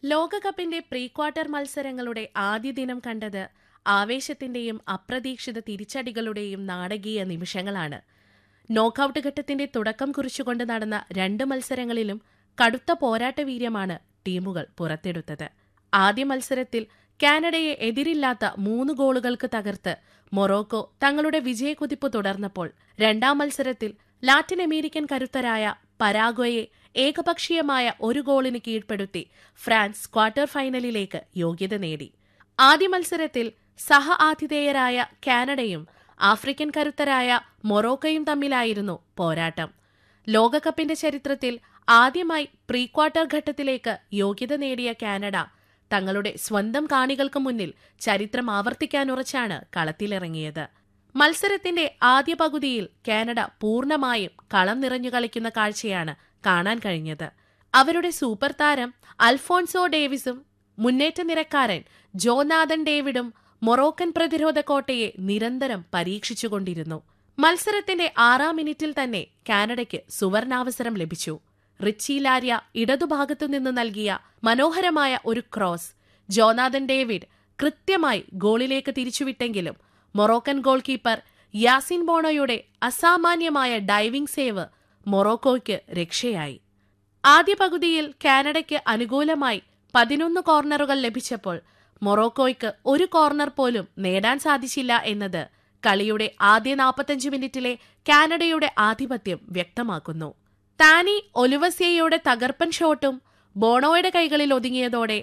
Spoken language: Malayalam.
ലോകകപ്പിന്റെ പ്രീ ക്വാർട്ടർ മത്സരങ്ങളുടെ ആദ്യ ദിനം കണ്ടത് ആവേശത്തിന്റെയും അപ്രതീക്ഷിത തിരിച്ചടികളുടെയും നാടകീയ നിമിഷങ്ങളാണ് നോക്കൌട്ട് ഘട്ടത്തിന്റെ തുടക്കം കുറിച്ചുകൊണ്ട് നടന്ന രണ്ട് മത്സരങ്ങളിലും കടുത്ത പോരാട്ടവീര്യമാണ് ടീമുകൾ പുറത്തെടുത്തത് ആദ്യ മത്സരത്തിൽ കാനഡയെ എതിരില്ലാത്ത മൂന്ന് ഗോളുകൾക്ക് തകർത്ത് മൊറോക്കോ തങ്ങളുടെ വിജയക്കുതിപ്പ് തുടർന്നപ്പോൾ രണ്ടാം മത്സരത്തിൽ ലാറ്റിൻ അമേരിക്കൻ കരുത്തരായ പരാഗ്വയെ ഏകപക്ഷീയമായ ഒരു ഗോളിന് കീഴ്പ്പെടുത്തി ഫ്രാൻസ് ക്വാർട്ടർ ഫൈനലിലേക്ക് യോഗ്യത നേടി ആദ്യ മത്സരത്തിൽ സഹ ആതിഥേയരായ കാനഡയും ആഫ്രിക്കൻ കരുത്തരായ മൊറോക്കോയും തമ്മിലായിരുന്നു പോരാട്ടം ലോകകപ്പിന്റെ ചരിത്രത്തിൽ ആദ്യമായി പ്രീ ക്വാർട്ടർ ഘട്ടത്തിലേക്ക് യോഗ്യത നേടിയ കാനഡ തങ്ങളുടെ സ്വന്തം കാണികൾക്ക് മുന്നിൽ ചരിത്രം ആവർത്തിക്കാനുറച്ചാണ് കളത്തിലിറങ്ങിയത് മത്സരത്തിന്റെ ആദ്യ പകുതിയിൽ കാനഡ പൂർണ്ണമായും കളം നിറഞ്ഞു കളിക്കുന്ന കാഴ്ചയാണ് കാണാൻ കഴിഞ്ഞത് അവരുടെ സൂപ്പർ താരം അൽഫോൺസോ ഡേവിസും മുന്നേറ്റ നിരക്കാരൻ ജോനാഥൻ ഡേവിഡും മൊറോക്കൻ പ്രതിരോധ കോട്ടയെ നിരന്തരം പരീക്ഷിച്ചുകൊണ്ടിരുന്നു മത്സരത്തിന്റെ ആറാം മിനിറ്റിൽ തന്നെ കാനഡയ്ക്ക് സുവർണാവസരം ലഭിച്ചു റിച്ചി ലാര്യ ഇടതുഭാഗത്തുനിന്ന് നൽകിയ മനോഹരമായ ഒരു ക്രോസ് ജോനാഥൻ ഡേവിഡ് കൃത്യമായി ഗോളിലേക്ക് തിരിച്ചുവിട്ടെങ്കിലും മൊറോക്കൻ ഗോൾ കീപ്പർ യാസിൻ ബോണോയുടെ അസാമാന്യമായ ഡൈവിംഗ് സേവ് മൊറോക്കോയ്ക്ക് രക്ഷയായി ആദ്യ പകുതിയിൽ കാനഡയ്ക്ക് അനുകൂലമായി പതിനൊന്ന് കോർണറുകൾ ലഭിച്ചപ്പോൾ മൊറോക്കോയ്ക്ക് ഒരു കോർണർ പോലും നേടാൻ സാധിച്ചില്ല എന്നത് കളിയുടെ ആദ്യ നാൽപ്പത്തഞ്ച് മിനിറ്റിലെ കാനഡയുടെ ആധിപത്യം വ്യക്തമാക്കുന്നു താനി ഒലുവസിയയുടെ തകർപ്പൻ ഷോട്ടും ബോണോയുടെ കൈകളിൽ ഒതുങ്ങിയതോടെ